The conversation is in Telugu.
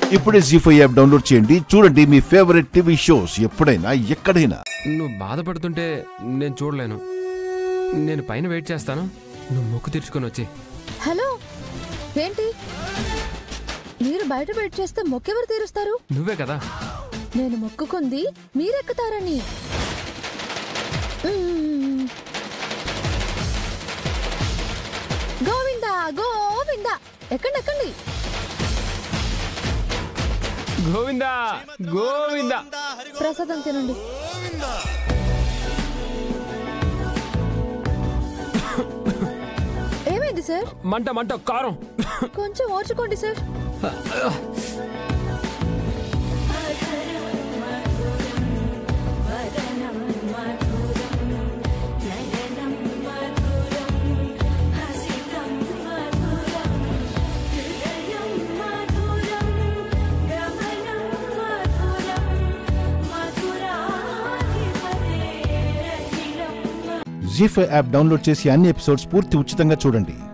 ఇప్పుడే జీ ఫైవ్ యాప్ డౌన్లోడ్ చేయండి చూడండి మీ ఫేవరెట్ టీవీ షోస్ ఎప్పుడైనా ఎక్కడైనా నువ్వు బాధపడుతుంటే నేను చూడలేను నేను పైన వెయిట్ చేస్తాను నువ్వు మొక్కు తీర్చుకొని వచ్చి హలో ఏంటి మీరు బయట వెయిట్ చేస్తే మొక్కెవరు తీరుస్తారు నువ్వే కదా నేను మొక్కుకుంది మీరెక్కుతారని మ్మ్. గోవిందా గోవిందా ఎక్కండి ఎక్కండి గోవిందా గోవిందా ప్రసాదం తినండి ఏమైంది సార్ మంట మంట కారం కొంచెం ఓర్చుకోండి sir Zee five app download చేసి అన్ని ఎపిసోడ్స్ పూర్తి ఉచితంగా చూడండి